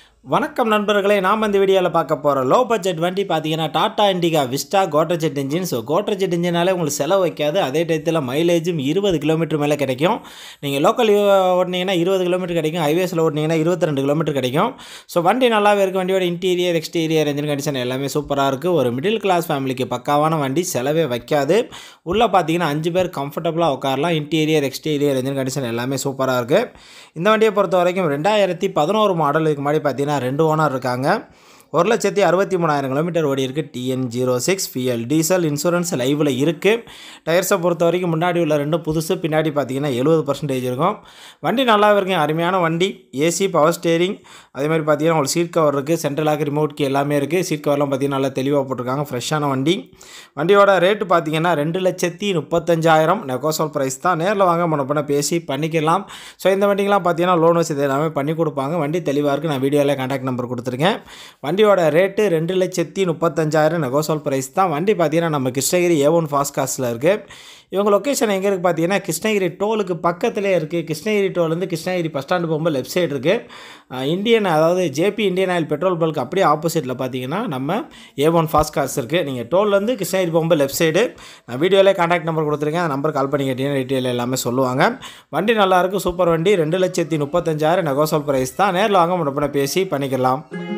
வணக்கம் நண்பர்களே நாம் இந்த வீடியோவில் பார்க்க போகிற லோ பட்ஜெட் வண்டி பார்த்தீங்கன்னா Tata Indica Vista Quadrajet engine so Quadrajet இன்ஜினாலே உங்களுக்கு செலவு வைக்காது அதே டயத்தில் மைலேஜும் இருபது கிலோமீட்டர் மேலே கிடைக்கும் நீங்கள் லோக்கல் ஓட்டினீங்கன்னா இருபது கிலோமீட்டர் கிடைக்கும் ஹைவேஸில் ஓட்டினீங்கன்னா இருபத்தி ரெண்டு கிலோமீட்டர் கிடைக்கும் ஸோ வண்டி நல்லாவே இருக்குது வண்டியோட இன்டீரியர் எக்ஸ்டீரியர் என்ஜின் கண்டிஷன் எல்லாமே சூப்பராக இருக்குது ஒரு மிடில் கிளாஸ் ஃபேமிலிக்கு பக்காவான வண்டி செலவே வைக்காது உள்ளே பார்த்தீங்கன்னா அஞ்சு பேர் கம்ஃபர்டபுளாக உட்காரலாம் இன்டீரியர் எக்ஸ்டீரியர் என்ஜின் கண்டிஷன் எல்லாமே சூப்பராக இருக்குது இந்த வண்டியை பொறுத்த வரைக்கும் ரெண்டாயிரத்தி பதினோரு மாடல் இதுக்கு முன்னாடி பார்த்தீங்கன்னா ரெண்டு ஓனர் இருக்காங்க ஒரு லட்சத்தி அறுபத்தி மூணாயிரம் கிலோமீட்டர் ஓடி இருக்குது டிஎன் ஜீரோ சிக்ஸ் ஃபிஎல் டீசல் இன்சூரன்ஸ் லைவில் இருக்குது டயர்ஸை பொறுத்த வரைக்கும் முன்னாடி உள்ள ரெண்டு புதுசு பின்னாடி பார்த்தீங்கன்னா எழுபது பர்சன்டேஜ் இருக்கும் வண்டி நல்லாவே இருக்குங்க அருமையான வண்டி ஏசி பவர் ஸ்டேரிங் அதே மாதிரி பார்த்தீங்கன்னா உங்களுக்கு சீட் கவர் இருக்குது சென்ட்ரல் லாக் ரிமோட் கீ எல்லாமே இருக்குது சீட் கவர்லாம் பார்த்தீங்கன்னா நல்லா தெளிவாக போட்டிருக்காங்க ஃப்ரெஷ்ஷான வண்டி வண்டியோட ரேட்டு பார்த்தீங்கன்னா ரெண்டு லட்சத்தி முப்பத்தஞ்சாயிரம் நெகோசல் ப்ரைஸ் தான் நேரில் வாங்க முன்ன பண்ண பேசி பண்ணிக்கலாம் ஸோ இந்த வண்டிங்கெலாம் பார்த்தீங்கன்னா லோன் வசதி எல்லாமே பண்ணி கொடுப்பாங்க வண்டி தெளிவாக இருக்குது நான் வீடியோவில் கான்டாக்ட் நம்பர் கொடுத்துருக்கேன் வண்டியோட ரேட்டு ரெண்டு லட்சத்தி முப்பத்தஞ்சாயிரம் நெகோசல் ப்ரைஸ் தான் வண்டி பார்த்தீங்கன்னா நம்ம கிருஷ்ணகிரி ஏ ஒன் ஃபாஸ்ட் காஸ்ட்டில் இருக்குது இவங்க லொக்கேஷன் எங்கே இருக்குது பார்த்தீங்கன்னா கிருஷ்ணகிரி டோலுக்கு பக்கத்துலேயே இருக்குது கிருஷ்ணகிரி டோல்லேருந்து கிருஷ்ணகிரி பஸ் ஸ்டாண்டு போகும்போது லெஃப்ட் சைடு இருக்குது இந்தியன் அதாவது JP Indian oil petrol bulk அப்படியே ஆப்போசிட்டில் பார்த்தீங்கன்னா நம்ம ஏ ஒன் ஃபாஸ்ட் கார்ஸ் இருக்குது நீங்கள் டோல்லேருந்து கிருஷ்ணகிரி போகும்போது லெஃப்ட் சைடு நான் வீடியோவில் கான்டாக்ட் நம்பர் கொடுத்துருக்கேன் அந்த நம்பர் கால் பண்ணி கேட்டீங்கன்னா டீட்டெயில் எல்லாமே சொல்லுவாங்க வண்டி நல்லாயிருக்கு சூப்பர் வண்டி ரெண்டு லட்சத்தி முப்பத்தஞ்சாயிரம் நெகோசல் ப்ரைஸ் தான் நேரில் வாங்க முன்னப்பின பேசி பண்ணிக்கலாம்